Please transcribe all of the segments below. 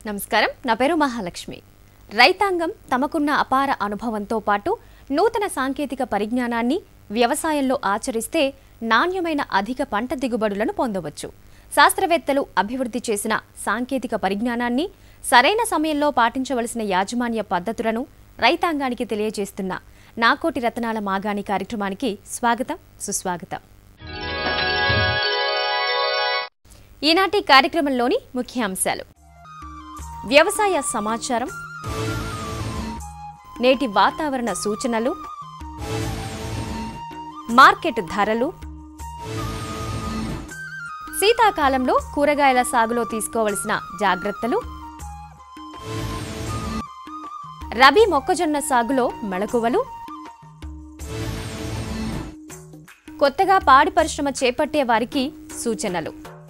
నమస్కారం నా పేరు మహాలక్ష్మి రైతాంగం తమకున్న అపార అనుభవంతో పాటు నూతన సాంకేతిక పరిజ్ఞానాన్ని వ్యవసాయంలో ఆచరిస్తే నాణ్యమైన అధిక పంట దిగుబడులను పొందవచ్చు శాస్త్రవేత్తలు అభివృద్ధి చేసిన సాంకేతిక పరిజ్ఞానాన్ని సరైన సమయంలో పాటించవలసిన యాజమాన్య పద్ధతులను రైతాంగానికి తెలియజేస్తున్న నాకోటి రత్నాల మాగాణి కార్యక్రమానికి స్వాగతం సుస్వాగతం ఈనాటి కార్యక్రమంలోని ముఖ్యాంశాలు వ్యవసాయ సమాచారం నేటి వాతావరణ సూచనలు మార్కెట్ ధరలు శీతాకాలంలో కూరగాయల సాగులో తీసుకోవలసిన జాగ్రత్తలు రబీ మొక్కజొన్న సాగులో మెళకువలు కొత్తగా పాడి పరిశ్రమ చేపట్టే వారికి సూచనలు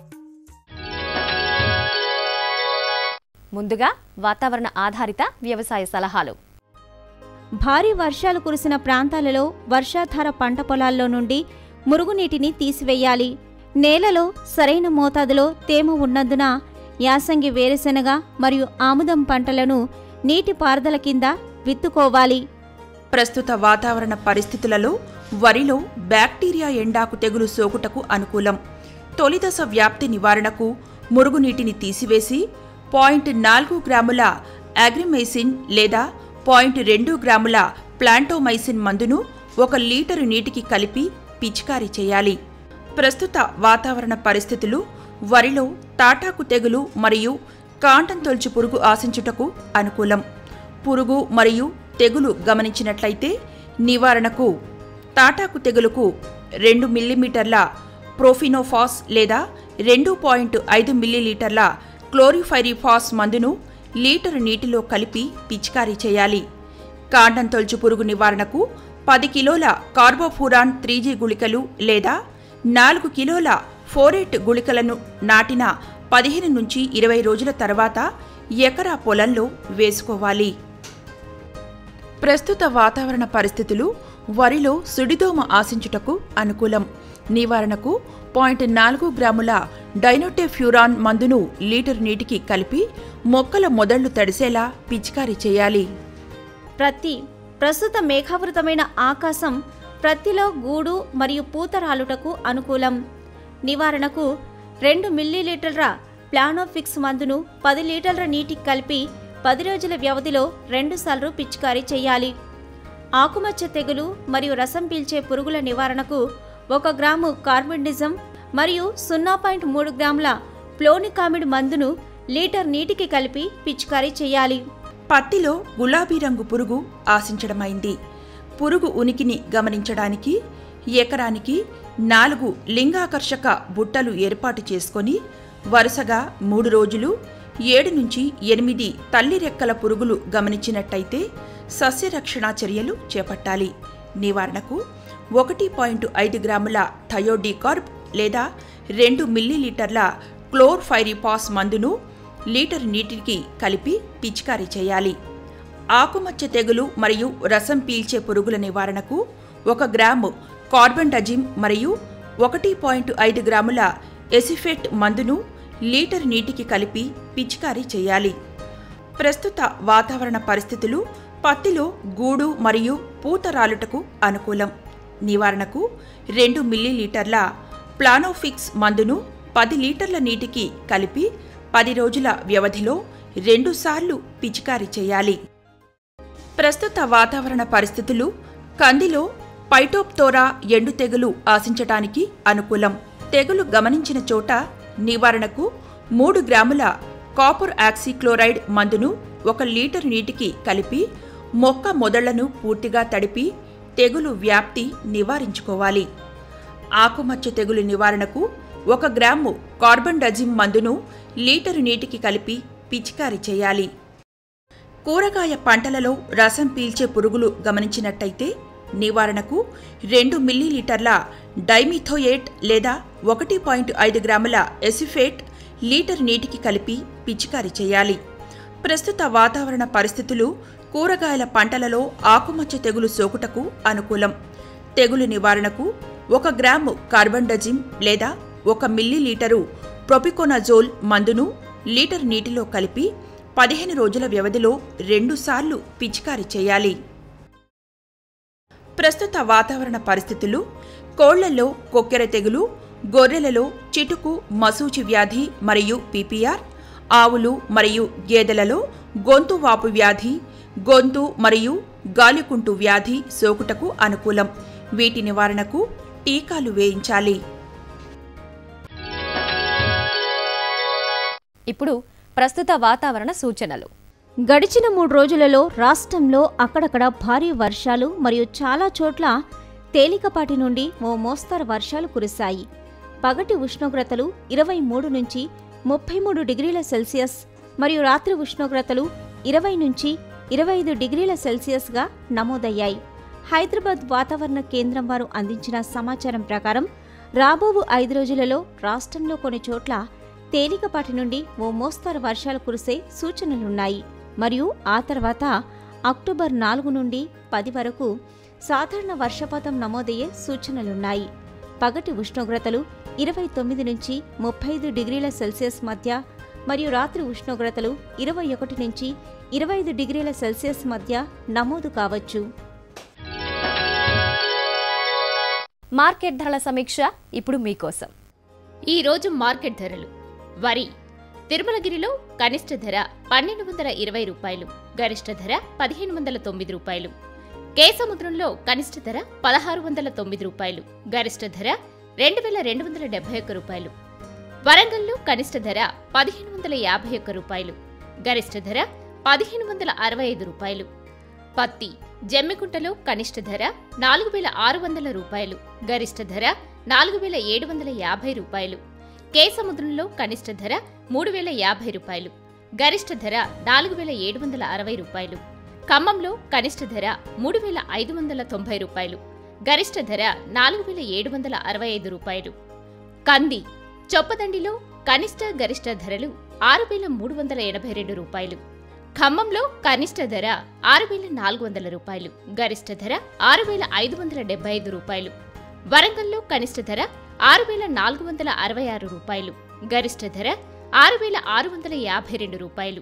ముందుగా వాతావరణ ఆధారిత వ్యవసాయ సలహాలు భారీ వర్షాలు కురిసిన ప్రాంతాలలో వర్షాధార పంట పొలాల్లో నుండి మురుగునీటిని తీసివేయాలి నేలలో సరైన మోతాదులో తేమ ఉన్నందున యాసంగి వేరుశెనగ మరియు ఆముదం పంటలను నీటి పారుదల కింద విత్తుకోవాలి ప్రస్తుత వాతావరణ పరిస్థితులలో వరిలో బ్యాక్టీరియా ఎండాకు తెగులు సోకుటకు అనుకూలం తొలిదశ వ్యాప్తి నివారణకు మురుగునీటిని తీసివేసి పాయింట్ నాలుగు గ్రాముల అగ్రిమైసిన్ లేదా పాయింట్ రెండు గ్రాముల ప్లాంటోమైసిన్ మందును ఒక లీటరు నీటికి కలిపి పిచికారీ చేయాలి ప్రస్తుత వాతావరణ పరిస్థితులు వరిలో తాటాకు తెగులు మరియు కాండం తొలచు పురుగు ఆశించుటకు అనుకూలం పురుగు మరియు తెగులు గమనించినట్లయితే నివారణకు తాటాకు తెగులుకు రెండు మిల్లీమీటర్ల ప్రోఫినోఫాస్ లేదా రెండు పాయింట్ ఐదు మిల్లీలీటర్ల క్లోరిఫైరిఫాస్ మందును లీటరు నీటిలో కలిపి పిచికారీ చేయాలి కాండం తొలచు పురుగు నివారణకు పది కిలోల కార్బోఫూరాన్ త్రీ జీ గుళికలు లేదా నాలుగు కిలోల ఫోరేట్ గుళికలను నాటిన పదిహేను నుంచి ఇరవై రోజుల తర్వాత ఎకరా పొలంలో వేసుకోవాలి ప్రస్తుత వాతావరణ పరిస్థితులు వరిలో సుడిదోమ ఆశించుటకు అనుకూలం నివారణకు పాయింట్ నాలుగు గ్రాముల డైనోటెఫ్యూరాన్ మందును లీటర్ నీటికి కలిపి మొక్కల మొదళ్లు తడిసేలా పిచికారీ చేయాలి ప్రత్తి ప్రస్తుత మేఘావృతమైన ఆకాశం ప్రత్తిలో గూడు మరియు పూత రాలుటకు అనుకూలం నివారణకు రెండు మిల్లీలీటర్ల ప్లానోఫిక్స్ మందును పది లీటర్ల నీటికి కలిపి పది రోజుల వ్యవధిలో రెండుసార్లు పిచికారీ చేయాలి ఆకుమచ్చ తెగులు మరియు రసం పీల్చే పురుగుల నివారణకు ఒక గ్రాము కార్బన్డిజం మరియు సున్నా పాయింట్ మూడు గ్రాముల ప్లోనికామిడ్ మందును లీటర్ నీటికి కలిపి పిచికారీ చేయాలి పత్తిలో గులాబీ రంగు పురుగు ఆశించడమైంది పురుగు ఉనికిని గమనించడానికి ఎకరానికి నాలుగు లింగాకర్షక బుట్టలు ఏర్పాటు చేసుకొని వరుసగా మూడు రోజులు ఏడు నుంచి ఎనిమిది తల్లి రెక్కల పురుగులు గమనించినట్టయితే సస్యరక్షణ చర్యలు చేపట్టాలి నివారణకు ఒకటి పాయింట్ ఐదు గ్రాముల థయోడీకార్బ్ లేదా రెండు మిల్లీలీటర్ల క్లోర్ఫైరిపాస్ మందును లీటర్ నీటికి కలిపి పిచికారీ చేయాలి ఆకుమచ్చ తెగులు మరియు రసం పీల్చే పురుగుల నివారణకు ఒక గ్రాము కార్బన్ డజిమ్ మరియు ఒకటి పాయింట్ ఐదు గ్రాముల ఎసిఫెట్ మందును లీటర్ నీటికి కలిపి పిచికారీ చేయాలి ప్రస్తుత వాతావరణ పరిస్థితులు పత్తిలో గూడు మరియు పూత రాలుటకు అనుకూలం నివారణకు రెండు మిల్లీలీటర్ల ప్లానోఫిక్స్ మందును పది లీటర్ల నీటికి కలిపి పది రోజుల వ్యవధిలో రెండుసార్లు పిచికారీ చేయాలి ప్రస్తుత వాతావరణ పరిస్థితులు కందిలో పైటోప్తోరా ఎండు తెగులు ఆశించటానికి అనుకూలం తెగులు గమనించిన చోట నివారణకు మూడు గ్రాముల కాపర్ ఆక్సిక్లోరైడ్ మందును ఒక లీటర్ నీటికి కలిపి మొక్క మొదళ్లను పూర్తిగా తడిపి తెగులు వ్యాప్తి నివారించుకోవాలి ఆకుమచ్చ తెగులు నివారణకు ఒక గ్రాము కార్బన్ డజిమ్ మందును లీటరు నీటికి కలిపి పిచికారీ చేయాలి కూరగాయ పంటలలో రసం పీల్చే పురుగులు గమనించినట్టయితే నివారణకు రెండు మిల్లీలీటర్ల డైమిథోయేట్ లేదా ఒకటి పాయింట్ ఐదు గ్రాముల ఎసిఫేట్ లీటర్ నీటికి కలిపి పిచికారీ చేయాలి ప్రస్తుత వాతావరణ పరిస్థితులు కూరగాయల పంటలలో ఆకుమచ్చ తెగులు సోకుటకు అనుకూలం తెగులు నివారణకు ఒక గ్రాము కార్బండజిమ్ లేదా ఒక మిల్లీ లీటరు ప్రొపికోనజోల్ మందును లీటర్ నీటిలో కలిపి పదిహేను రోజుల వ్యవధిలో రెండుసార్లు పిచికారీ చేయాలి ప్రస్తుత వాతావరణ పరిస్థితులు కోళ్లలో కొక్కెర తెగులు గొర్రెలలో చిటుకు మసూచి వ్యాధి మరియు పీపీఆర్ ఆవులు మరియు గేదెలలో గొంతు వాపు వ్యాధి గొంతు మరియు గాలికుంటు వ్యాధి సోకుటకు అనుకూలం వీటి నివారణకు టీకాలు వేయించాలి ఇప్పుడు ప్రస్తుత వాతావరణ సూచనలు గడిచిన మూడు రోజులలో రాష్ట్రంలో అక్కడక్కడ భారీ వర్షాలు మరియు చాలా చోట్ల తేలికపాటి నుండి ఓ మోస్తరు వర్షాలు కురిశాయి పగటి ఉష్ణోగ్రతలు ఇరవై మూడు నుంచి ముప్పై మూడు డిగ్రీల సెల్సియస్ మరియు రాత్రి ఉష్ణోగ్రతలు ఇరవై నుంచి ఇరవై ఐదు డిగ్రీల సెల్సియస్గా నమోదయ్యాయి హైదరాబాద్ వాతావరణ కేంద్రం వారు అందించిన సమాచారం ప్రకారం రాబోవు ఐదు రోజులలో రాష్ట్రంలో కొన్ని చోట్ల తేలికపాటి నుండి ఓ మోస్తరు వర్షాలు కురిసే సూచనలున్నాయి మరియు ఆ తర్వాత అక్టోబర్ నాలుగు నుండి పది వరకు సాధారణ వర్షపాతం నమోదయ్యే సూచనలున్నాయి పగటి ఉష్ణోగ్రతలు ఇరవై తొమ్మిది నుంచి ముప్పై ఐదు డిగ్రీల సెల్సియస్ మధ్య మరియు రాత్రి ఉష్ణోగ్రతలు ఇరవై ఒకటి నుంచి ఇరవై ఐదు డిగ్రీల సెల్సియస్ మధ్య నమోదు కావచ్చు మార్కెట్ ధరల సమీక్ష ఇప్పుడు మీకోసం ఈ రోజు మార్కెట్ ధరలు వరి తిరుమలగిరిలో కనిష్ట ధర పన్నెండు వందల ఇరవై రూపాయలు గరిష్ట ధర పదిహేను వందల తొమ్మిది రూపాయలు కేసముద్రంలో కనిష్ట ధర పదహారు వందల తొమ్మిది రూపాయలు గరిష్ట ధర రెండు వేల రెండు వందల డెబ్బై ఒక్క రూపాయలు వరంగల్లో కనిష్ట ధర పదిహేను వందల యాభై ఒక్క రూపాయలు గరిష్ట ధర పదిహేను వందల అరవై ఐదు రూపాయలు పత్తి జమ్మికుంటలో కనిష్ట ధర నాలుగు వేల ఆరు వందల రూపాయలు గరిష్ట ధర నాలుగు వేల ఏడు వందల యాభై రూపాయలు కేసముద్రంలో కనిష్ట ధర మూడు వేల యాభై రూపాయలు గరిష్ట ధర నాలుగు వేల ఏడు వందల అరవై రూపాయలు ఖమ్మంలో కనిష్ట ధర మూడు వేల ఐదు వందల తొంభై రూపాయలు గరిష్ట ధర నాలుగు వేల ఏడు వందల అరవై ఐదు రూపాయలు కంది చొప్పదండిలో కనిష్ట గరిష్ట ధరలు ఆరు వేల మూడు వందల ఎనభై రెండు రూపాయలు ఖమ్మంలో కనిష్ట ధర ఆరు వేల నాలుగు వందల రూపాయలు గరిష్ట ధర ఆరు వేల ఐదు వందల డెబ్బై ఐదు రూపాయలు వరంగల్లో కనిష్ట ధర ఆరు వేల నాలుగు వందల అరవై ఆరు రూపాయలు గరిష్ట ధర ఆరు వేల ఆరు వందల యాభై రెండు రూపాయలు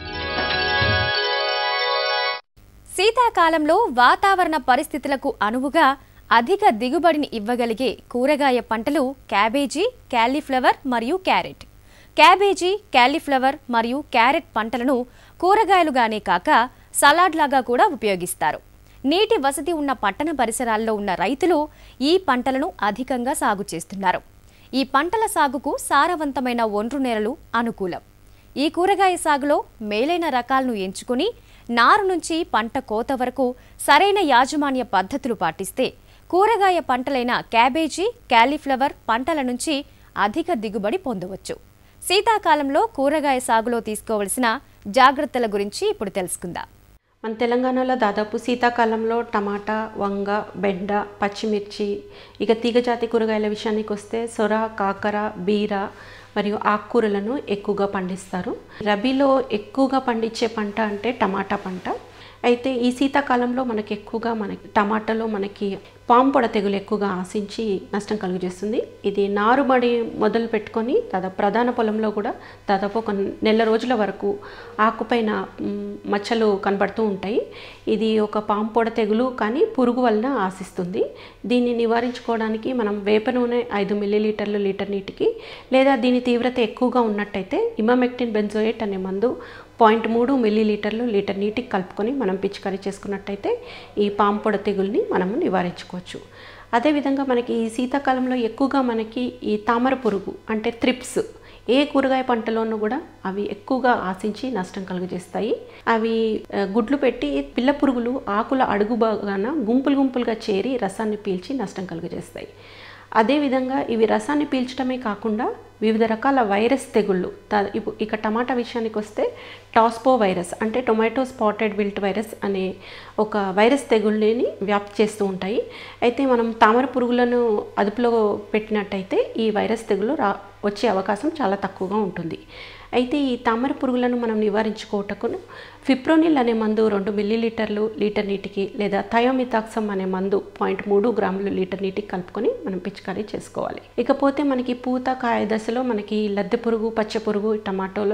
శీతాకాలంలో వాతావరణ పరిస్థితులకు అనువుగా అధిక దిగుబడిని ఇవ్వగలిగే కూరగాయ పంటలు క్యాబేజీ క్యాలీఫ్లవర్ మరియు క్యారెట్ క్యాబేజీ క్యాలీఫ్లవర్ మరియు క్యారెట్ పంటలను కూరగాయలుగానే కాక సలాడ్ లాగా కూడా ఉపయోగిస్తారు నీటి వసతి ఉన్న పట్టణ పరిసరాల్లో ఉన్న రైతులు ఈ పంటలను అధికంగా సాగు చేస్తున్నారు ఈ పంటల సాగుకు సారవంతమైన ఒండ్రు నేలలు అనుకూలం ఈ కూరగాయ సాగులో మేలైన రకాలను ఎంచుకుని నారు నుంచి పంట కోత వరకు సరైన యాజమాన్య పద్ధతులు పాటిస్తే కూరగాయ పంటలైన క్యాబేజీ క్యాలీఫ్లవర్ పంటల నుంచి అధిక దిగుబడి పొందవచ్చు శీతాకాలంలో కూరగాయ సాగులో తీసుకోవలసిన జాగ్రత్తల గురించి ఇప్పుడు తెలుసుకుందాం మన తెలంగాణలో దాదాపు శీతాకాలంలో టమాటా వంగ బెండ పచ్చిమిర్చి ఇక తీగజాతి కూరగాయల విషయానికి వస్తే సొర కాకర బీర మరియు ఆకుకూరలను ఎక్కువగా పండిస్తారు రబీలో ఎక్కువగా పండించే పంట అంటే టమాటా పంట అయితే ఈ శీతాకాలంలో మనకి ఎక్కువగా మనకి టమాటాలో మనకి పాము పొడ తెగులు ఎక్కువగా ఆశించి నష్టం కలుగజేస్తుంది ఇది నారుమడి మొదలు పెట్టుకొని దాదాపు ప్రధాన పొలంలో కూడా దాదాపు ఒక నెల రోజుల వరకు ఆకుపైన మ్, మచ్చలు కనబడుతూ ఉంటాయి ఇది ఒక పాము పొడ తెగులు కానీ పురుగు వలన ఆశిస్తుంది దీన్ని నివారించుకోవడానికి మనం వేప నూనె ఐదు మిల్లీలీటర్లు లీటర్ నీటికి లేదా దీని తీవ్రత ఎక్కువగా ఉన్నట్టయితే ఇమామెక్టిన్ బెంజోయేట్ అనే మందు పాయింట్ మూడు మిల్లీలీటర్లు లీటర్ నీటికి కలుపుకొని మనం పిచికారీ చేసుకున్నట్టయితే ఈ పాము పొడ తెగుల్ని మనము నివారించుకోవచ్చు అదేవిధంగా మనకి ఈ శీతాకాలంలో ఎక్కువగా మనకి ఈ తామర పురుగు అంటే త్రిప్స్ ఏ కూరగాయ పంటలోనూ కూడా అవి ఎక్కువగా ఆశించి నష్టం కలుగజేస్తాయి అవి ఆ, గుడ్లు పెట్టి పిల్ల పురుగులు ఆకుల అడుగు భాగాన గుంపులు గుంపులుగా చేరి రసాన్ని పీల్చి నష్టం కలుగజేస్తాయి అదేవిధంగా ఇవి రసాన్ని పీల్చడమే కాకుండా వివిధ రకాల వైరస్ తెగుళ్ళు దా- ఇప్పు- ఇక టమాటా విషయానికి వస్తే టాస్పో వైరస్ అంటే టొమాటో స్పాటెడ్ విల్ట్ వైరస్ అనే ఒక వైరస్ తెగుళ్ళని వ్యాప్తి చేస్తూ ఉంటాయి అయితే మనం తామర పురుగులను అదుపులో పెట్టినట్టయితే ఈ వైరస్ తెగులు రా వచ్చే అవకాశం చాలా తక్కువగా ఉంటుంది అయితే ఈ తామర పురుగులను మనం నివారించుకోవటకు ఫిప్రోనిల్ అనే మందు రెండు మిల్లీలీటర్లు లీటర్ నీటికి లేదా థయోమితాక్సమ్ అనే మందు పాయింట్ మూడు గ్రాములు లీటర్ నీటికి కలుపుకొని మనం పిచికారీ చేసుకోవాలి ఇకపోతే మనకి పూత కాయ దశలో మనకి లద్దె పురుగు పచ్చ పురుగు టమాటోలో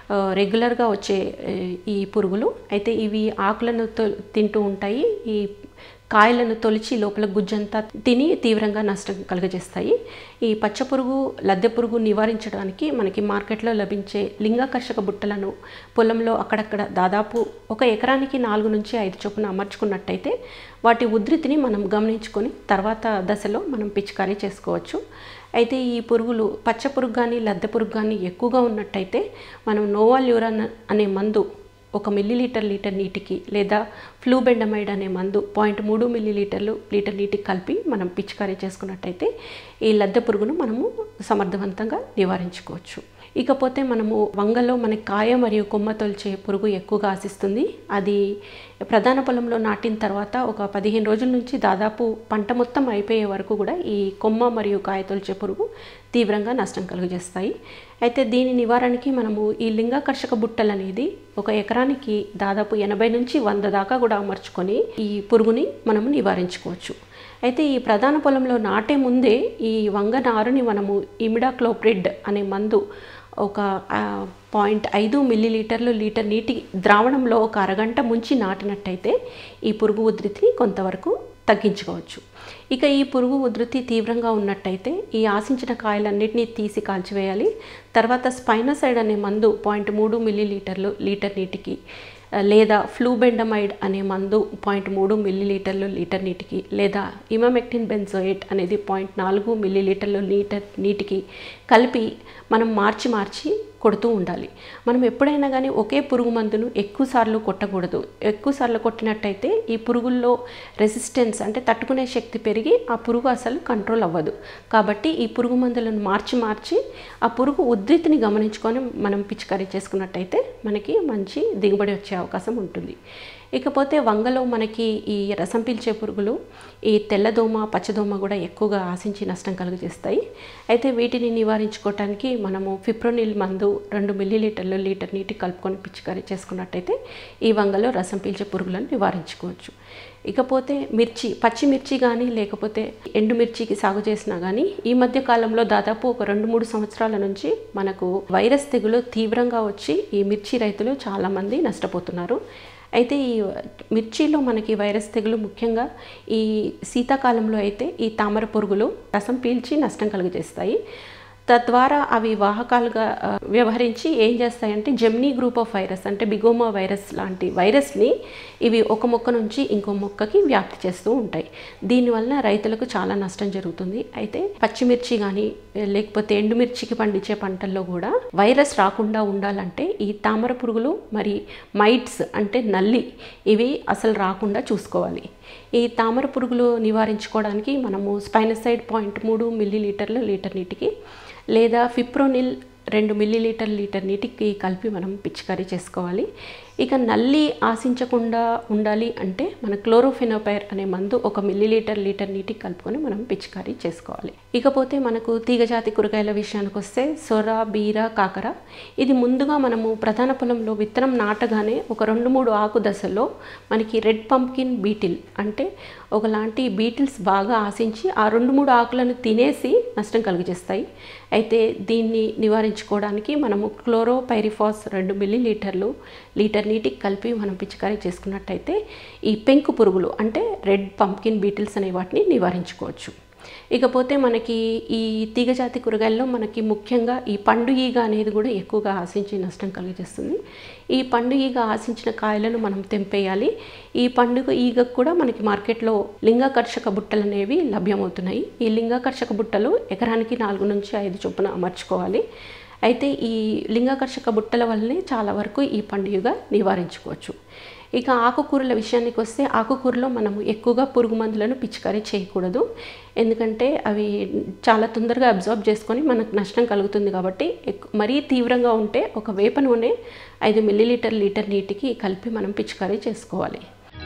ఆ, రెగ్యులర్గా వచ్చే ఏ, ఈ పురుగులు అయితే ఇవి ఆకులను తొ- తింటూ ఉంటాయి ఈ కాయలను తొలిచి లోపల గుజ్జంతా తిని తీవ్రంగా నష్టం కలుగజేస్తాయి ఈ పచ్చ పురుగు లద్దె పురుగు నివారించడానికి మనకి మార్కెట్లో లభించే లింగాకర్షక బుట్టలను పొలంలో అక్కడక్కడ దాదాపు ఒక ఎకరానికి నాలుగు నుంచి ఐదు చొప్పున అమర్చుకున్నట్టయితే వాటి ఉధృతిని మనం గమనించుకొని తర్వాత దశలో మనం పిచికారీ చేసుకోవచ్చు అయితే ఈ పురుగులు పచ్చ పురుగు కానీ లద్దె పురుగు కానీ ఎక్కువగా ఉన్నట్టయితే మనం నోవాల్ యూరాన్ అనే మందు ఒక మిల్లీలీటర్ లీటర్ నీటికి లేదా ఫ్లూబెండమైడ్ అనే మందు పాయింట్ మూడు మిల్లీలీటర్లు లీటర్ నీటికి కలిపి మనం పిచికారీ చేసుకున్నట్టయితే ఈ లద్దె పురుగును మనము సమర్థవంతంగా నివారించుకోవచ్చు ఇకపోతే మనము వంగలో మనకి కాయ మరియు కొమ్మ తొలిచే పురుగు ఎక్కువగా ఆశిస్తుంది అది ప్రధాన పొలంలో నాటిన తర్వాత ఒక పదిహేను రోజుల నుంచి దాదాపు పంట మొత్తం అయిపోయే వరకు కూడా ఈ కొమ్మ మరియు కాయ తొలిచే పురుగు తీవ్రంగా నష్టం కలుగజేస్తాయి అయితే దీని నివారణకి మనము ఈ లింగాకర్షక బుట్టలు అనేది ఒక ఎకరానికి దాదాపు ఎనభై నుంచి వంద దాకా కూడా అమర్చుకొని ఈ పురుగుని మనము నివారించుకోవచ్చు అయితే ఈ ప్రధాన పొలంలో నాటే ముందే ఈ వంగ నారుని మనము ఇమిడాక్లోప్రిడ్ అనే మందు ఒక ఆ, పాయింట్ ఐదు మిల్లీలీటర్లు లీటర్ నీటి ద్రావణంలో ఒక అరగంట ముంచి నాటినట్టయితే ఈ పురుగు ఉధృతిని కొంతవరకు తగ్గించుకోవచ్చు ఇక ఈ పురుగు ఉధృతి తీవ్రంగా ఉన్నట్టయితే ఈ ఆశించిన కాయలన్నింటినీ తీసి కాల్చివేయాలి తర్వాత స్పైనసైడ్ అనే మందు పాయింట్ మూడు మిల్లీలీటర్లు లీటర్ నీటికి ఆ, లేదా ఫ్లూబెండమైడ్ అనే మందు పాయింట్ మూడు మిల్లీలీటర్లు లీటర్ నీటికి లేదా ఇమామెక్టిన్ బెన్జోయేట్ అనేది పాయింట్ నాలుగు మిల్లీలీటర్లు లీటర్ నీటికి కలిపి మనం మార్చి మార్చి కొడుతూ ఉండాలి మనం ఎప్పుడైనా కానీ ఒకే పురుగు మందును ఎక్కువ సార్లు కొట్టకూడదు ఎక్కువ సార్లు కొట్టినట్టయితే ఈ పురుగుల్లో రెసిస్టెన్స్ అంటే తట్టుకునే శక్తి పెరిగి ఆ పురుగు అసలు కంట్రోల్ అవ్వదు కాబట్టి ఈ పురుగు మందులను మార్చి మార్చి ఆ పురుగు ఉధృతిని గమనించుకొని మనం పిచికారీ చేసుకున్నట్టయితే మనకి మంచి దిగుబడి వచ్చే అవకాశం ఉంటుంది ఇకపోతే వంగలో మనకి ఈ రసం పీల్చే పురుగులు ఈ తెల్లదోమ పచ్చదోమ కూడా ఎక్కువగా ఆశించి నష్టం కలుగజేస్తాయి అయితే వీటిని నివారించుకోవటానికి మనము ఫిప్రోనిల్ మందు రెండు మిల్లీలీటర్లు లీటర్ నీటి కలుపుకొని పిచికారీ చేసుకున్నట్టయితే ఈ వంగలో రసం పీల్చే పురుగులను నివారించుకోవచ్చు ఇకపోతే మిర్చి పచ్చిమిర్చి కానీ లేకపోతే ఎండుమిర్చికి సాగు చేసినా కానీ ఈ మధ్య కాలంలో దాదాపు ఒక రెండు మూడు సంవత్సరాల నుంచి మనకు వైరస్ తెగులు తీవ్రంగా వచ్చి ఈ మిర్చి రైతులు చాలామంది నష్టపోతున్నారు అయితే ఈ మిర్చిలో మనకి వైరస్ తెగులు ముఖ్యంగా ఈ శీతాకాలంలో అయితే ఈ తామర పురుగులు రసం పీల్చి నష్టం కలుగజేస్తాయి తద్వారా అవి వాహకాలుగా ఆ, వ్యవహరించి ఏం చేస్తాయంటే జెమ్నీ గ్రూప్ ఆఫ్ వైరస్ అంటే బిగోమా వైరస్ లాంటి వైరస్ని ఇవి ఒక మొక్క నుంచి ఇంకో మొక్కకి వ్యాప్తి చేస్తూ ఉంటాయి దీనివల్ల రైతులకు చాలా నష్టం జరుగుతుంది అయితే పచ్చిమిర్చి కానీ లేకపోతే ఎండుమిర్చికి పండించే పంటల్లో కూడా వైరస్ రాకుండా ఉండాలంటే ఈ తామర పురుగులు మరి మైట్స్ అంటే నల్లి ఇవి అసలు రాకుండా చూసుకోవాలి ఈ తామర పురుగులు నివారించుకోవడానికి మనము స్పైనసైడ్ పాయింట్ మూడు మిల్లీ లీటర్లు లీటర్ నీటికి లేదా ఫిప్రోనిల్ రెండు మిల్లీలీటర్ లీటర్ నీటికి కలిపి మనం పిచికారీ చేసుకోవాలి ఇక నల్లి ఆశించకుండా ఉండాలి అంటే మన క్లోరోఫెనోపైర్ అనే మందు ఒక మిల్లీలీటర్ లీటర్ నీటికి కలుపుకొని మనం పిచికారీ చేసుకోవాలి ఇకపోతే మనకు తీగజాతి కూరగాయల విషయానికి వస్తే సొర బీర కాకర ఇది ముందుగా మనము ప్రధాన పొలంలో విత్తనం నాటగానే ఒక రెండు మూడు ఆకు దశల్లో మనకి రెడ్ పంప్కిన్ బీటిల్ అంటే ఒకలాంటి బీటిల్స్ బాగా ఆశించి ఆ రెండు మూడు ఆకులను తినేసి నష్టం కలుగజేస్తాయి అయితే దీన్ని నివారించుకోవడానికి మనము క్లోరోపైరిఫాస్ రెండు మిల్లీ లీటర్లు లీటర్ నీటికి కలిపి మనం పిచికారీ చేసుకున్నట్టయితే ఈ పెంకు పురుగులు అంటే రెడ్ పంప్కిన్ బీటిల్స్ అనే వాటిని నివారించుకోవచ్చు ఇకపోతే మనకి ఈ తీగజాతి కూరగాయల్లో మనకి ముఖ్యంగా ఈ పండు ఈగ అనేది కూడా ఎక్కువగా ఆశించి నష్టం కలిగజేస్తుంది ఈ పండు ఈగ ఆశించిన కాయలను మనం తెంపేయాలి ఈ పండుగ ఈగకు కూడా మనకి మార్కెట్లో లింగాకర్షక బుట్టలు అనేవి లభ్యమవుతున్నాయి ఈ లింగాకర్షక బుట్టలు ఎకరానికి నాలుగు నుంచి ఐదు చొప్పున అమర్చుకోవాలి అయితే ఈ లింగాకర్షక బుట్టల వల్లనే చాలా వరకు ఈ పండుగ నివారించుకోవచ్చు ఇక ఆకుకూరల విషయానికి వస్తే ఆకుకూరలో మనము ఎక్కువగా పురుగు మందులను పిచికారీ చేయకూడదు ఎందుకంటే అవి చాలా తొందరగా అబ్జార్బ్ చేసుకొని మనకు నష్టం కలుగుతుంది కాబట్టి ఎక్కు- మరీ తీవ్రంగా ఉంటే ఒక వేప నూనె ఐదు మిల్లీలీటర్ లీటర్ నీటికి కలిపి మనం పిచికారీ చేసుకోవాలి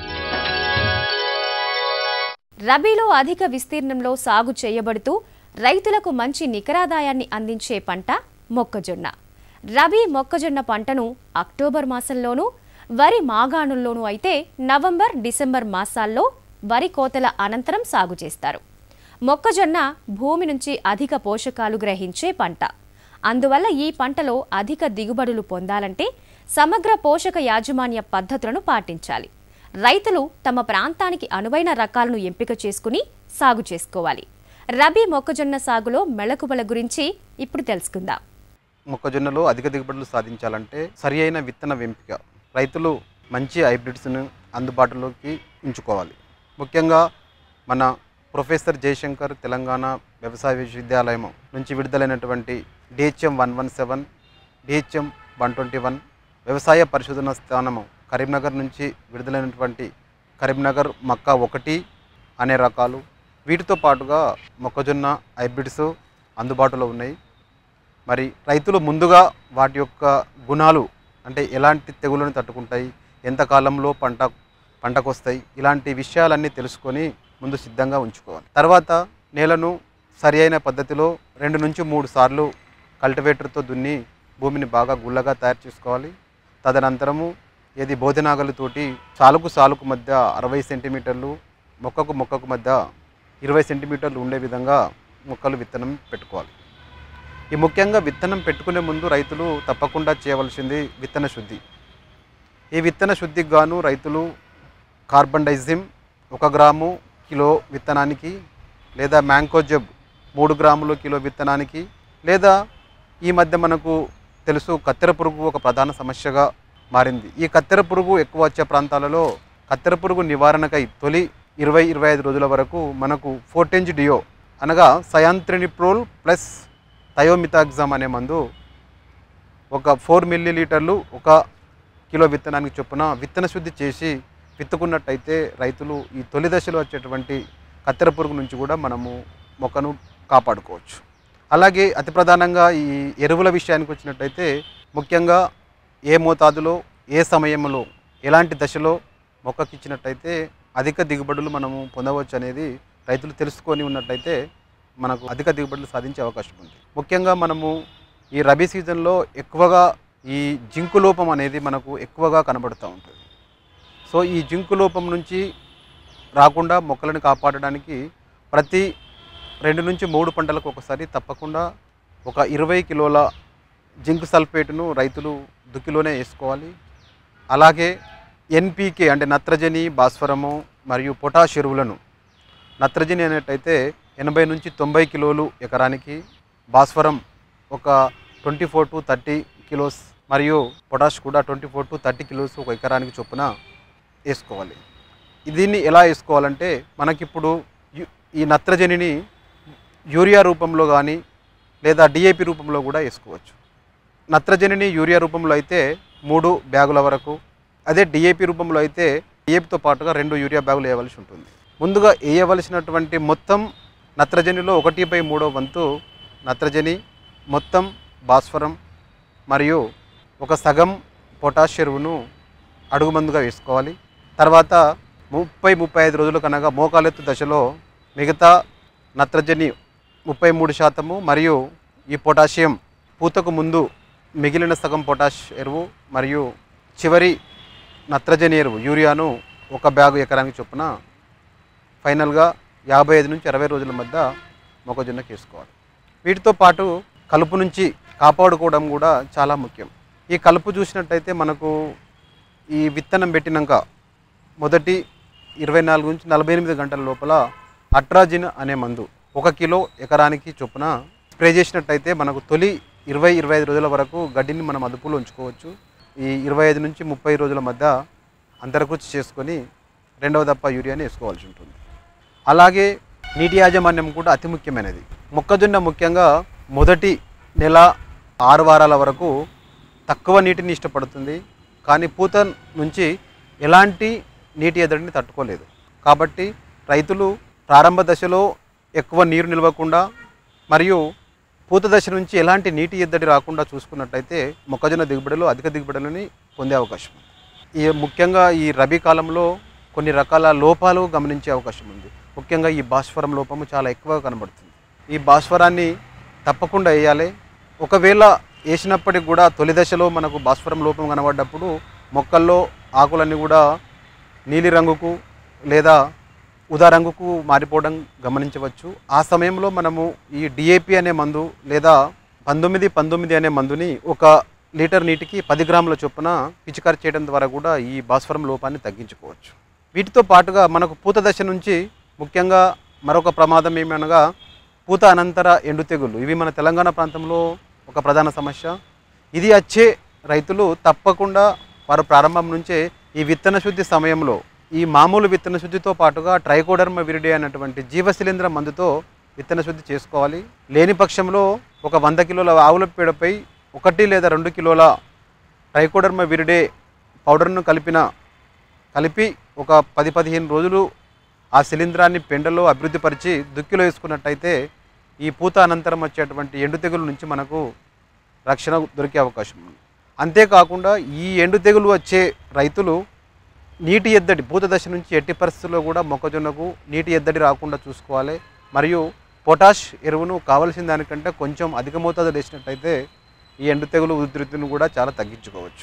రబీలో అధిక విస్తీర్ణంలో సాగు చేయబడుతూ రైతులకు మంచి నికరాదాయాన్ని అందించే పంట మొక్కజొన్న రబీ మొక్కజొన్న పంటను అక్టోబర్ మాసంలోనూ వరి మాగాణుల్లోనూ అయితే నవంబర్ డిసెంబర్ మాసాల్లో వరి కోతల అనంతరం సాగు చేస్తారు మొక్కజొన్న భూమి నుంచి అధిక పోషకాలు గ్రహించే పంట అందువల్ల ఈ పంటలో అధిక దిగుబడులు పొందాలంటే సమగ్ర పోషక యాజమాన్య పద్ధతులను పాటించాలి రైతులు తమ ప్రాంతానికి అనువైన రకాలను ఎంపిక చేసుకుని సాగు చేసుకోవాలి రబీ మొక్కజొన్న సాగులో మెళకువల గురించి ఇప్పుడు తెలుసుకుందాం మొక్కజొన్నలో అధిక దిగుబడులు సాధించాలంటే సరి అయిన విత్తన ఎంపిక రైతులు మంచి హైబ్రిడ్స్ను అందుబాటులోకి ఉంచుకోవాలి ముఖ్యంగా మన ప్రొఫెసర్ జయశంకర్ తెలంగాణ వ్యవసాయ విశ్వవిద్యాలయం నుంచి విడుదలైనటువంటి DHM one one seven DHM one twenty one వ్యవసాయ పరిశోధన స్థానము కరీంనగర్ నుంచి విడుదలైనటువంటి కరీంనగర్ మక్కా ఒకటి అనే రకాలు వీటితో పాటుగా మొక్కజొన్న హైబ్రిడ్స్ అందుబాటులో ఉన్నాయి మరి రైతులు ముందుగా వాటి యొక్క గుణాలు అంటే ఎలాంటి తెగులను తట్టుకుంటాయి ఎంత కాలంలో పంట పంటకొస్తాయి ఇలాంటి విషయాలన్నీ తెలుసుకొని ముందు సిద్ధంగా ఉంచుకోవాలి తర్వాత నేలను సరి అయిన పద్ధతిలో రెండు నుంచి మూడు సార్లు కల్టివేటర్తో దున్ని భూమిని బాగా గుల్లగా తయారు చేసుకోవాలి తదనంతరము ఏది బోధనాగలతోటి సాలుకు సాలుకు మధ్య అరవై సెంటీమీటర్లు మొక్కకు మొక్కకు మధ్య ఇరవై సెంటీమీటర్లు ఉండే విధంగా మొక్కలు విత్తనం పెట్టుకోవాలి ఈ ముఖ్యంగా విత్తనం పెట్టుకునే ముందు రైతులు తప్పకుండా చేయవలసింది విత్తన శుద్ధి ఈ విత్తన శుద్ధికి గాను రైతులు కార్బన్ డైజిమ్ ఒక గ్రాము కిలో విత్తనానికి లేదా మ్యాంకోజబ్ మూడు గ్రాములు కిలో విత్తనానికి లేదా ఈ మధ్య మనకు తెలుసు కత్తెర పురుగు ఒక ప్రధాన సమస్యగా మారింది ఈ కత్తెర పురుగు ఎక్కువ వచ్చే ప్రాంతాలలో కత్తెర పురుగు నివారణకై తొలి ఇరవై ఇరవై ఐదు రోజుల వరకు మనకు ఫోర్టెంజ్ డియో అనగా సయాంత్రినిప్రోల్ ప్లస్ థయోమితాగ్జామ్ అనే మందు ఒక ఫోర్ మిల్లీ లీటర్లు ఒక కిలో విత్తనానికి చొప్పున విత్తన శుద్ధి చేసి విత్తుకున్నట్టయితే రైతులు ఈ తొలి దశలో వచ్చేటువంటి కత్తెర పురుగు నుంచి కూడా మనము మొక్కను కాపాడుకోవచ్చు అలాగే అతి ప్రధానంగా ఈ ఎరువుల విషయానికి వచ్చినట్టయితే ముఖ్యంగా ఏ మోతాదులో ఏ సమయంలో ఎలాంటి దశలో మొక్కకి ఇచ్చినట్టయితే అధిక దిగుబడులు మనము పొందవచ్చు అనేది రైతులు తెలుసుకొని ఉన్నట్టయితే మనకు అధిక దిగుబడులు సాధించే అవకాశం ఉంది ముఖ్యంగా మనము ఈ రబీ సీజన్లో ఎక్కువగా ఈ జింకు లోపం అనేది మనకు ఎక్కువగా కనబడుతూ ఉంటుంది సో ఈ జింకు లోపం నుంచి రాకుండా మొక్కలను కాపాడడానికి ప్రతి రెండు నుంచి మూడు పంటలకు ఒకసారి తప్పకుండా ఒక ఇరవై కిలోల జింక్ సల్ఫేట్ను రైతులు దుక్కిలోనే వేసుకోవాలి అలాగే ఎన్పికే అంటే నత్రజని భాస్వరము మరియు పొటాష్ ఎరువులను నత్రజని అనేటైతే ఎనభై నుంచి తొంభై కిలోలు ఎకరానికి భాస్వరం ఒక twenty four to thirty kilos మరియు పొటాష్ కూడా twenty four to thirty kilos ఒక ఎకరానికి చొప్పున వేసుకోవాలి దీన్ని ఎలా వేసుకోవాలంటే మనకిప్పుడు యు- ఈ నత్రజనిని యూరియా రూపంలో కానీ లేదా డిఏపి రూపంలో కూడా వేసుకోవచ్చు నత్రజనిని యూరియా రూపంలో అయితే మూడు బ్యాగుల వరకు అదే డిఏపి రూపంలో అయితే డిఏపితో పాటుగా రెండు యూరియా బ్యాగులు వేయవలసి ఉంటుంది ముందుగా వేయవలసినటువంటి మొత్తం నత్రజనిలో ఒకటి బై మూడో వంతు నత్రజని మొత్తం భాస్వరం మరియు ఒక సగం పొటాష్ ఎరువును అడుగు మందుగా వేసుకోవాలి తర్వాత ముప్పై ముప్పై ఐదు రోజుల కనగా మోకాలెత్తు దశలో మిగతా నత్రజని ముప్పై మూడు శాతము మరియు ఈ పొటాషియం పూతకు ముందు మిగిలిన సగం పొటాష్ ఎరువు మరియు చివరి నత్రజని ఎరువు యూరియాను ఒక బ్యాగు ఎకరానికి చొప్పున ఫైనల్గా యాభై ఐదు నుంచి అరవై రోజుల మధ్య మొక్కజొన్నకి వేసుకోవాలి వీటితో పాటు కలుపు నుంచి కాపాడుకోవడం కూడా చాలా ముఖ్యం ఈ కలుపు చూసినట్టయితే మనకు ఈ విత్తనం పెట్టినాక మొదటి ఇరవై నాలుగు నుంచి నలభై ఎనిమిది గంటల లోపల అట్రాజిన్ అనే మందు ఒక కిలో ఎకరానికి చొప్పున స్ప్రే చేసినట్టయితే మనకు తొలి ఇరవై ఇరవై ఐదు రోజుల వరకు గడ్డిని మనం అదుపులో ఉంచుకోవచ్చు ఈ ఇరవై ఐదు నుంచి ముప్పై రోజుల మధ్య అంతరకృషి చేసుకొని రెండవ దప్ప యూరియాని వేసుకోవాల్సి ఉంటుంది అలాగే నీటి యాజమాన్యం కూడా అతి ముఖ్యమైనది మొక్కజొన్న ముఖ్యంగా మొదటి నెల ఆరు వారాల వరకు తక్కువ నీటిని ఇష్టపడుతుంది కానీ పూత నుంచి ఎలాంటి నీటి ఎద్దడిని తట్టుకోలేదు కాబట్టి రైతులు ప్రారంభ దశలో ఎక్కువ నీరు నిలవకుండా మరియు పూత దశ నుంచి ఎలాంటి నీటి ఎద్దడి రాకుండా చూసుకున్నట్టయితే మొక్కజొన్న దిగుబడులు అధిక దిగుబడులని పొందే అవకాశం ఉంది ఈ ముఖ్యంగా ఈ రబీ కాలంలో కొన్ని రకాల లోపాలు గమనించే అవకాశం ఉంది ముఖ్యంగా ఈ భాస్వరం లోపము చాలా ఎక్కువగా కనబడుతుంది ఈ భాస్వరాన్ని తప్పకుండా వేయాలి ఒకవేళ వేసినప్పటికి కూడా తొలి దశలో మనకు భాస్వరం లోపం కనబడ్డప్పుడు మొక్కల్లో ఆకులన్నీ కూడా నీలి రంగుకు లేదా ఉదా రంగుకు మారిపోవడం గమనించవచ్చు ఆ సమయంలో మనము ఈ డిఏపి అనే మందు లేదా పంతొమ్మిది పంతొమ్మిది అనే మందుని ఒక లీటర్ నీటికి పది గ్రాముల చొప్పున పిచికారి చేయడం ద్వారా కూడా ఈ భాస్వరం లోపాన్ని తగ్గించుకోవచ్చు వీటితో పాటుగా మనకు పూత దశ నుంచి ముఖ్యంగా మరొక ప్రమాదం ఏమనగా పూత అనంతర ఎండు తెగుళ్ళు ఇవి మన తెలంగాణ ప్రాంతంలో ఒక ప్రధాన సమస్య ఇది వచ్చే రైతులు తప్పకుండా వారు ప్రారంభం నుంచే ఈ విత్తన శుద్ధి సమయంలో ఈ మామూలు విత్తన శుద్ధితో పాటుగా ట్రైకోడర్మ విరిడే అనేటువంటి జీవశిలీంద్ర మందుతో విత్తన శుద్ధి చేసుకోవాలి లేని పక్షంలో ఒక వంద కిలోల ఆవుల పేడపై ఒకటి లేదా రెండు కిలోల ట్రైకోడర్మ విరిడే పౌడర్ను కలిపిన కలిపి ఒక పది పదిహేను రోజులు ఆ శిలీంధ్రాన్ని పెండలో అభివృద్ధిపరిచి దుక్కిలో వేసుకున్నట్టయితే ఈ పూత అనంతరం వచ్చేటువంటి ఎండు తెగుల నుంచి మనకు రక్షణ దొరికే అవకాశం ఉంది అంతేకాకుండా ఈ ఎండు తెగులు వచ్చే రైతులు నీటి ఎద్దడి పూత దశ నుంచి ఎట్టి పరిస్థితుల్లో కూడా మొక్కజొన్నకు నీటి ఎద్దడి రాకుండా చూసుకోవాలి మరియు పొటాష్ ఎరువును కావలసిన దానికంటే కొంచెం అధిక మోతాదు వేసినట్టయితే ఈ ఎండు తెగులు ఉధృతిని కూడా చాలా తగ్గించుకోవచ్చు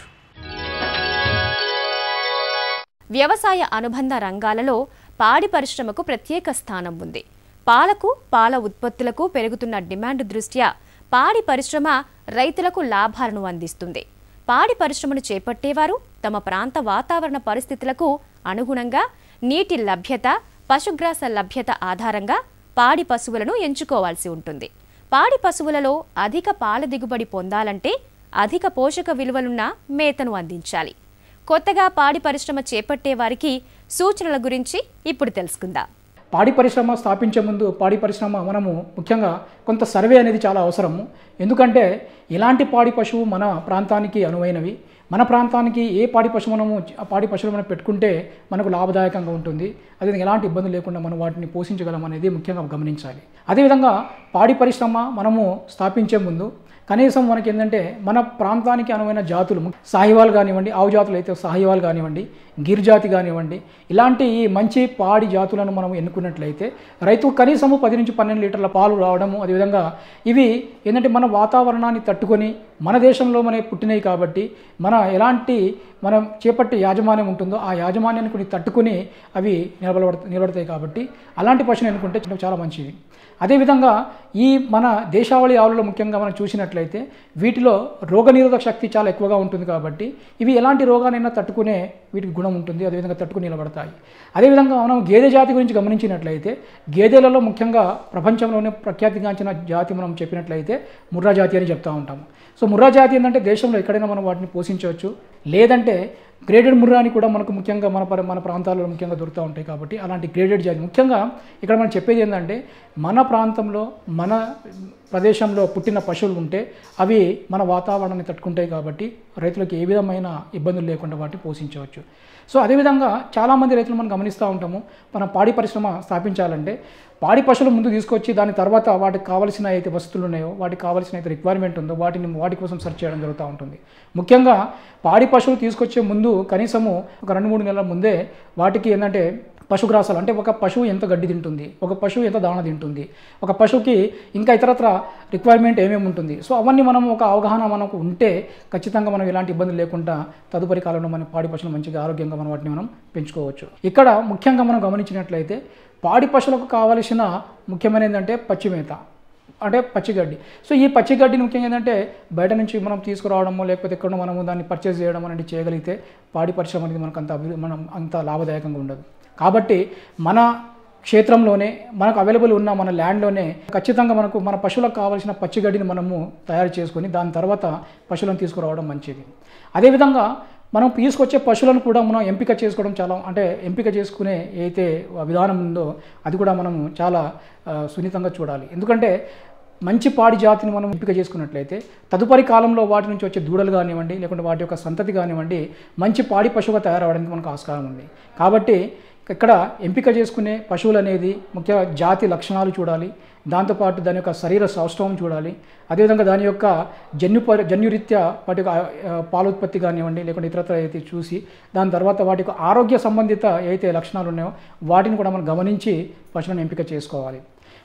వ్యవసాయ అనుబంధ రంగాలలో పాడి పరిశ్రమకు ప్రత్యేక స్థానం ఉంది పాలకు పాల ఉత్పత్తులకు పెరుగుతున్న డిమాండ్ దృష్ట్యా పాడి పరిశ్రమ రైతులకు లాభాలను అందిస్తుంది పాడి పరిశ్రమను చేపట్టేవారు తమ ప్రాంత వాతావరణ పరిస్థితులకు అనుగుణంగా నీటి లభ్యత పశుగ్రాస లభ్యత ఆధారంగా పాడి పశువులను ఎంచుకోవాల్సి ఉంటుంది పాడి పశువులలో అధిక పాల దిగుబడి పొందాలంటే అధిక పోషక విలువలున్న మేతను అందించాలి కొత్తగా పాడి పరిశ్రమ చేపట్టే వారికి సూచనల గురించి ఇప్పుడు తెలుసుకుందాం పాడి పరిశ్రమ స్థాపించే ముందు పాడి పరిశ్రమ మనము ముఖ్యంగా కొంత సర్వే అనేది చాలా అవసరము ఎందుకంటే ఎలాంటి పాడి పశువు మన ప్రాంతానికి అనువైనవి మన ప్రాంతానికి ఏ పాడి పశువు మనము ఆ పాడి పశువులు మనం పెట్టుకుంటే మనకు లాభదాయకంగా ఉంటుంది అదే ఎలాంటి ఇబ్బంది లేకుండా మనం వాటిని పోషించగలం అనేది ముఖ్యంగా గమనించాలి అదేవిధంగా పాడి పరిశ్రమ మనము స్థాపించే ముందు కనీసం మనకి ఏంటంటే మన ప్రాంతానికి అనువైన జాతులు సాహివాల్ కానివ్వండి ఆవు జాతులు అయితే సాహివాల్ కానివ్వండి గిర్ జాతి కానివ్వండి ఇలాంటి ఈ మంచి పాడి జాతులను మనం ఎన్నుకున్నట్లయితే రైతు కనీసము పది నుంచి పన్నెండు లీటర్ల పాలు రావడము అదేవిధంగా ఇవి ఏంటంటే మన వాతావరణాన్ని తట్టుకొని మన దేశంలో మన పుట్టినవి కాబట్టి మన ఎలాంటి మనం చేపట్టే యాజమాన్యం ఉంటుందో ఆ యాజమాన్యాన్ని కొన్ని తట్టుకుని అవి నిలబడ నిలబడతాయి కాబట్టి అలాంటి పశువుని ఎన్నుకుంటే చాలా మంచిది అదేవిధంగా ఈ మన దేశావళి ఆవులలో ముఖ్యంగా మనం చూసినట్లయితే వీటిలో రోగనిరోధక శక్తి చాలా ఎక్కువగా ఉంటుంది కాబట్టి ఇవి ఎలాంటి రోగానైనా తట్టుకునే వీటికి గుణం ఉంటుంది అదేవిధంగా తట్టుకుని నిలబడతాయి అదేవిధంగా మనం గేదె జాతి గురించి గమనించినట్లయితే గేదెలలో ముఖ్యంగా ప్రపంచంలోనే ప్రఖ్యాతిగాంచిన జాతి మనం చెప్పినట్లయితే ముర్రా జాతి అని చెప్తా ఉంటాము సో ముర్రా జాతి ఏంటంటే దేశంలో ఎక్కడైనా మనం వాటిని పోషించవచ్చు లేదంటే గ్రేడెడ్ ముర్రా అని కూడా మనకు ముఖ్యంగా మన పర- మన ప్రాంతాల్లో ముఖ్యంగా దొరుకుతూ ఉంటాయి కాబట్టి అలాంటి గ్రేడెడ్ జాతి ముఖ్యంగా ఇక్కడ మనం చెప్పేది ఏంటంటే మన ప్రాంతంలో మన ప్రదేశంలో పుట్టిన పశువులు ఉంటే అవి మన వాతావరణాన్ని తట్టుకుంటాయి కాబట్టి రైతులకు ఏ విధమైన ఇబ్బందులు లేకుండా వాటిని పోషించవచ్చు సో అదేవిధంగా చాలామంది రైతులు మనం గమనిస్తూ ఉంటాము మన పాడి పరిశ్రమ స్థాపించాలంటే పాడి పశువులు ముందు తీసుకొచ్చి దాని తర్వాత వాటికి కావాల్సిన అయితే వస్తువులు ఉన్నాయో వాటికి కావాల్సిన అయితే రిక్వైర్మెంట్ ఉందో వాటిని వాటి కోసం సెర్చ్ చేయడం జరుగుతూ ఉంటుంది ముఖ్యంగా పాడి పశువులు తీసుకొచ్చే ముందు కనీసము ఒక రెండు మూడు నెలల ముందే వాటికి ఏంటంటే పశుగ్రాసాలు అంటే ఒక పశువు ఎంత గడ్డి తింటుంది ఒక పశువు ఎంత దాణ తింటుంది ఒక పశువుకి ఇంకా ఇతరత్ర రిక్వైర్మెంట్ ఏమేమి ఉంటుంది సో అవన్నీ మనం ఒక అవగాహన మనకు ఉంటే ఖచ్చితంగా మనం ఎలాంటి ఇబ్బంది లేకుండా తదుపరి కాలంలో మన పాడి పశువులు మంచిగా ఆరోగ్యంగా మనం వాటిని మనం పెంచుకోవచ్చు ఇక్కడ ముఖ్యంగా మనం గమనించినట్లయితే పాడి పశువులకు కావలసిన ముఖ్యమైన ఏంటంటే పచ్చి మేత అంటే పచ్చిగడ్డి సో ఈ పచ్చిగడ్డిని ముఖ్యంగా ఏంటంటే బయట నుంచి మనం తీసుకురావడమో లేకపోతే ఎక్కడో మనము దాన్ని పర్చేస్ చేయడం అనేది చేయగలిగితే పాడి పరిశ్రమ అనేది మనకు అంత అభి మనం అంత లాభదాయకంగా ఉండదు కాబట్టి మన క్షేత్రంలోనే మనకు అవైలబుల్ ఉన్న మన ల్యాండ్లోనే ఖచ్చితంగా మనకు మన పశువులకు కావాల్సిన పచ్చిగడ్డిని మనము తయారు చేసుకొని దాని తర్వాత పశువులను తీసుకురావడం మంచిది అదేవిధంగా మనం తీసుకొచ్చే పశువులను కూడా మనం ఎంపిక చేసుకోవడం చాలా అంటే ఎంపిక చేసుకునే ఏదైతే విధానం ఉందో అది కూడా మనం చాలా ఆ, సున్నితంగా చూడాలి ఎందుకంటే మంచి పాడి జాతిని మనం ఎంపిక చేసుకున్నట్లయితే తదుపరి కాలంలో వాటి నుంచి వచ్చే దూడలు కానివ్వండి లేకుంటే వాటి యొక్క సంతతి కానివ్వండి మంచి పాడి పశువుగా తయారవడానికి మనకు ఆస్కారం ఉంది కాబట్టి ఇక్కడ ఎంపిక చేసుకునే పశువులు అనేది ముఖ్య జాతి లక్షణాలు చూడాలి దాంతోపాటు దాని యొక్క శరీర సౌష్ఠవం చూడాలి అదేవిధంగా దాని యొక్క జన్యు పరి జన్యురీత్యా వాటి యొక్క ఆ, పాలోత్పత్తి కానివ్వండి లేకుంటే ఇతరత్ర అయితే చూసి దాని తర్వాత వాటి యొక్క ఆరోగ్య సంబంధిత ఏవైతే లక్షణాలు ఉన్నాయో వాటిని కూడా మనం గమనించి పశువులను ఎంపిక చేసుకోవాలి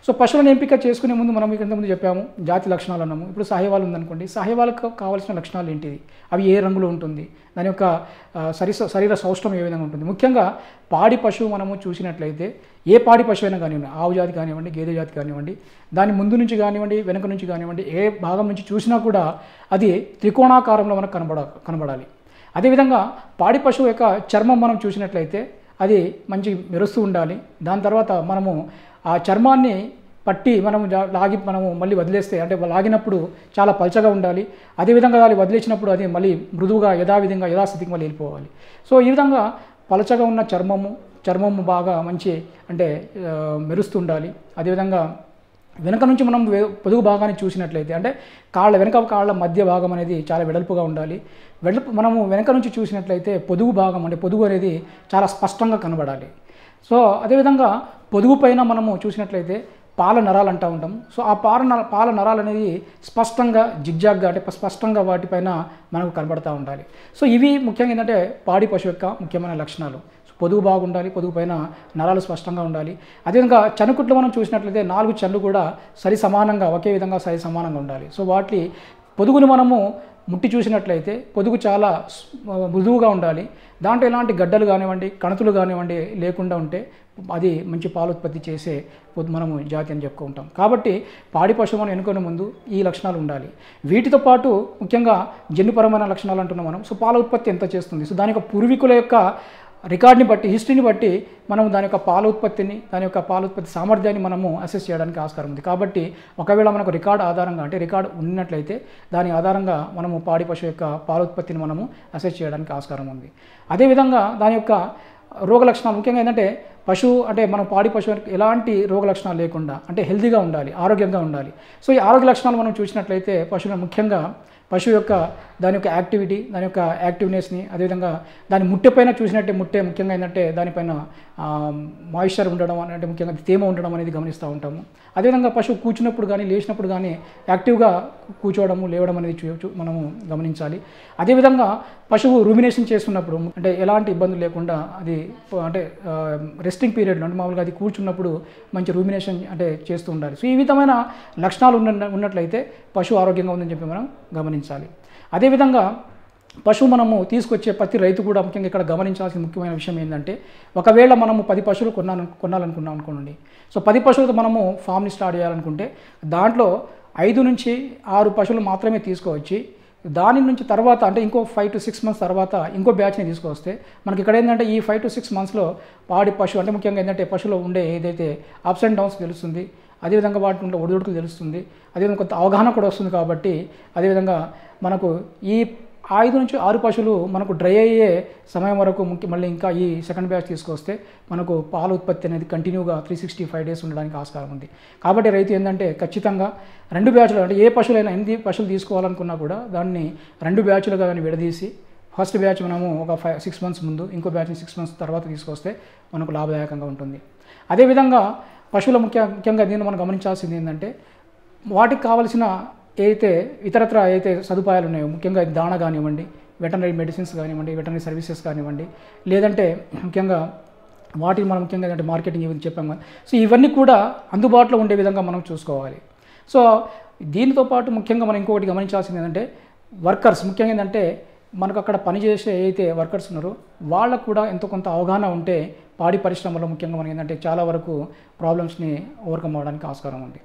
సో పశువులను ఎంపిక చేసుకునే ముందు మనం మీకు ముందు చెప్పాము జాతి లక్షణాలు అన్నాము ఇప్పుడు సాహేవాల్ ఉందనుకోండి సాహేవాళ్ళకు కావాల్సిన లక్షణాలు ఏంటిది అవి ఏ రంగులో ఉంటుంది దాని యొక్క ఆ, శరీర శరీర సౌష్ఠం ఏ విధంగా ఉంటుంది ముఖ్యంగా పాడి పశువు మనము చూసినట్లయితే ఏ పాడి పశువు అయినా కానివ్వండి ఆవు జాతి కానివ్వండి గేదె జాతి కానివ్వండి దాని ముందు నుంచి కానివ్వండి వెనుక నుంచి కానివ్వండి ఏ భాగం నుంచి చూసినా కూడా అది త్రికోణాకారంలో మనకు కనబడ కనబడాలి అదేవిధంగా పాడి పశువు యొక్క చర్మం మనం చూసినట్లయితే అది మంచి మెరుస్తూ ఉండాలి దాని తర్వాత మనము ఆ చర్మాన్ని పట్టి మనం జా- లాగి మనము మళ్ళీ వదిలేస్తే అంటే లాగినప్పుడు చాలా పల్చగా ఉండాలి అదేవిధంగా దాన్ని వదిలేసినప్పుడు అది మళ్ళీ మృదువుగా యథావిధంగా యథాస్థితికి మళ్ళీ వెళ్ళిపోవాలి సో ఈ విధంగా పలచగా ఉన్న చర్మము చర్మము బాగా మంచి అంటే ఆ, మెరుస్తూ ఉండాలి అదేవిధంగా వెనక నుంచి మనం వే- పొదుగు భాగాన్ని చూసినట్లయితే అంటే కాళ్ళ వెనక కాళ్ళ మధ్య భాగం అనేది చాలా వెడల్పుగా ఉండాలి వెడల్పు మనము వెనక నుంచి చూసినట్లయితే పొదుగు భాగం అంటే పొదుగు అనేది చాలా స్పష్టంగా కనబడాలి సో అదేవిధంగా పొదుగు పైన మనము చూసినట్లయితే పాల నరాలు అంటూ ఉంటాం సో ఆ పాల నర పాల నరాలు అనేది స్పష్టంగా జిగ్జాగ్గా అంటే స్పష్టంగా వాటిపైన మనకు కనబడతా ఉండాలి సో ఇవి ముఖ్యంగా ఏంటంటే పాడి పశువు యొక్క ముఖ్యమైన లక్షణాలు సో పొదుగు బాగుండాలి పొదుగు పైన నరాలు స్పష్టంగా ఉండాలి అదేవిధంగా చనుకుట్లు మనం చూసినట్లయితే నాలుగు చన్లు కూడా సరి సమానంగా ఒకే విధంగా సరి సమానంగా ఉండాలి సో వాటి పొదుగును మనము ముట్టి చూసినట్లయితే పొదుగు చాలా స్- మృదువుగా ఉండాలి దాంట్లో ఎలాంటి గడ్డలు కానివ్వండి కణతులు కానివ్వండి లేకుండా ఉంటే అది మంచి పాలు ఉత్పత్తి చేసే పొద్దు మనము జాతి అని చెప్పుకుంటాం కాబట్టి పాడి పశువు మనం ఎన్నుకునే ముందు ఈ లక్షణాలు ఉండాలి వీటితో పాటు ముఖ్యంగా జన్యుపరమైన లక్షణాలు అంటున్నాం మనం సో పాల ఉత్పత్తి ఎంత చేస్తుంది సో దాని యొక్క పూర్వీకుల యొక్క రికార్డ్ని బట్టి హిస్టరీని బట్టి మనం దాని యొక్క పాల ఉత్పత్తిని దాని యొక్క పాల ఉత్పత్తి సామర్థ్యాన్ని మనము అసెస్ చేయడానికి ఆస్కారం ఉంది కాబట్టి ఒకవేళ మనకు రికార్డ్ ఆధారంగా అంటే రికార్డ్ ఉన్నట్లయితే దాని ఆధారంగా మనము పాడి పశువు యొక్క పాల ఉత్పత్తిని మనము అసెస్ చేయడానికి ఆస్కారం ఉంది అదేవిధంగా దాని యొక్క రోగ లక్షణాలు ముఖ్యంగా ఏంటంటే పశువు అంటే మన పాడి పశువు ఎలాంటి రోగ లక్షణాలు లేకుండా అంటే హెల్తీగా ఉండాలి ఆరోగ్యంగా ఉండాలి సో ఈ ఆరోగ్య లక్షణాలు మనం చూసినట్లయితే పశువులను ముఖ్యంగా పశువు యొక్క దాని యొక్క యాక్టివిటీ దాని యొక్క యాక్టివ్నెస్ని అదేవిధంగా దాని ముట్టె పైన చూసినట్టే ముట్టె ముఖ్యంగా ఏంటంటే దానిపైన మాయిశ్చర్ ఉండడం అంటే ముఖ్యంగా తేమ ఉండడం అనేది గమనిస్తూ ఉంటాము అదేవిధంగా పశువు కూర్చున్నప్పుడు కానీ లేచినప్పుడు కానీ యాక్టివ్గా కూర్చోవడము లేవడం అనేది చూ చూ- మనము గమనించాలి అదేవిధంగా పశువు రూమినేషన్ చేస్తున్నప్పుడు అంటే ఎలాంటి ఇబ్బందులు లేకుండా అది ప- అంటే రెస్టింగ్ పీరియడ్లో అంటే మామూలుగా అది కూర్చున్నప్పుడు మంచి రూమినేషన్ అంటే చేస్తూ ఉండాలి సో ఈ విధమైన లక్షణాలు ఉన్న ఉన్నట్లయితే పశువు ఆరోగ్యంగా ఉందని చెప్పి మనం గమనించాలి అదేవిధంగా పశువు మనము తీసుకొచ్చే ప్రతి రైతు కూడా ముఖ్యంగా ఇక్కడ గమనించాల్సిన ముఖ్యమైన విషయం ఏంటంటే ఒకవేళ మనము పది పశువులు కొన్నాను కొనాలనుకున్నాం అనుకోండి సో పది పశువులతో మనము ఫామ్ని స్టార్ట్ చేయాలనుకుంటే దాంట్లో ఐదు నుంచి ఆరు పశువులు మాత్రమే తీసుకువచ్చి దాని నుంచి తర్వాత అంటే ఇంకో ఫైవ్ టు సిక్స్ మంత్స్ తర్వాత ఇంకో బ్యాచ్ని తీసుకొస్తే మనకి ఇక్కడ ఏంటంటే ఈ ఫైవ్ టు సిక్స్ మంత్స్లో పాడి పశువు అంటే ముఖ్యంగా ఏంటంటే పశువులో ఉండే ఏదైతే అప్స్ అండ్ డౌన్స్ తెలుస్తుంది అదేవిధంగా వాటి ఉండే ఒడిదుడుకులు తెలుస్తుంది అదేవిధంగా కొంత అవగాహన కూడా వస్తుంది కాబట్టి అదేవిధంగా మనకు ఈ ఐదు నుంచి ఆరు పశువులు మనకు డ్రై అయ్యే సమయం వరకు ముఖ్య మళ్ళీ ఇంకా ఈ సెకండ్ బ్యాచ్ తీసుకొస్తే మనకు పాల ఉత్పత్తి అనేది కంటిన్యూగా త్రీ సిక్స్టీ ఫైవ్ డేస్ ఉండడానికి ఆస్కారం ఉంది కాబట్టి రైతు ఏంటంటే ఖచ్చితంగా రెండు బ్యాచ్లు అంటే ఏ పశువులైనా ఎన్ని పశువులు తీసుకోవాలనుకున్నా కూడా దాన్ని రెండు బ్యాచ్లుగా కానీ విడదీసి ఫస్ట్ బ్యాచ్ మనము ఒక ఫైవ్ సిక్స్ మంత్స్ ముందు ఇంకో బ్యాచ్ని సిక్స్ మంత్స్ తర్వాత తీసుకొస్తే మనకు లాభదాయకంగా ఉంటుంది అదేవిధంగా పశువుల ముఖ్య ముఖ్యంగా దీన్ని మనం గమనించాల్సింది ఏంటంటే వాటికి కావలసిన ఏదైతే ఇతరత్ర ఏదైతే సదుపాయాలు ఉన్నాయో ముఖ్యంగా దాణ కానివ్వండి వెటనరీ మెడిసిన్స్ కానివ్వండి వెటనరీ సర్వీసెస్ కానివ్వండి లేదంటే ముఖ్యంగా వాటిని మనం ముఖ్యంగా ఏంటంటే మార్కెటింగ్ ఇవన్నీ చెప్పాం కదా సో ఇవన్నీ కూడా అందుబాటులో ఉండే విధంగా మనం చూసుకోవాలి సో దీనితో పాటు ముఖ్యంగా మనం ఇంకొకటి గమనించాల్సింది ఏంటంటే వర్కర్స్ ముఖ్యంగా ఏంటంటే మనకు అక్కడ పనిచేసే ఏదైతే వర్కర్స్ ఉన్నారో వాళ్ళకు కూడా ఎంతో కొంత అవగాహన ఉంటే పాడి పరిశ్రమలో ముఖ్యంగా మనకి ఏంటంటే చాలా వరకు ప్రాబ్లమ్స్ని ఓవర్కమ్ అవ్వడానికి ఆస్కారం ఉంది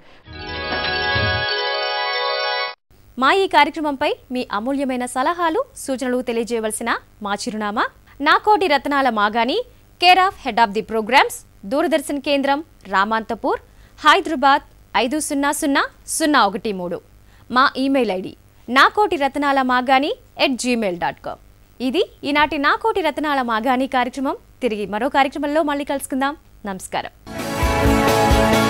మా ఈ కార్యక్రమంపై మీ అమూల్యమైన సలహాలు సూచనలు తెలియజేయవలసిన మా చిరునామా నాకోటి రత్నాల మాగాని care of head of the programmes Doordarshan కేంద్రం రామాంతపూర్ హైదరాబాద్ ఐదు సున్నా సున్నా సున్నా ఒకటి మూడు మా ఈమెయిల్ ఐడి నాకోటి రత్నాల మాగాని ఎట్ జీమెయిల్ డాట్ కామ్ ఇది ఈనాటి నాకోటి రత్నాల మాగాని కార్యక్రమం తిరిగి మరో కార్యక్రమంలో మళ్ళీ కలుసుకుందాం నమస్కారం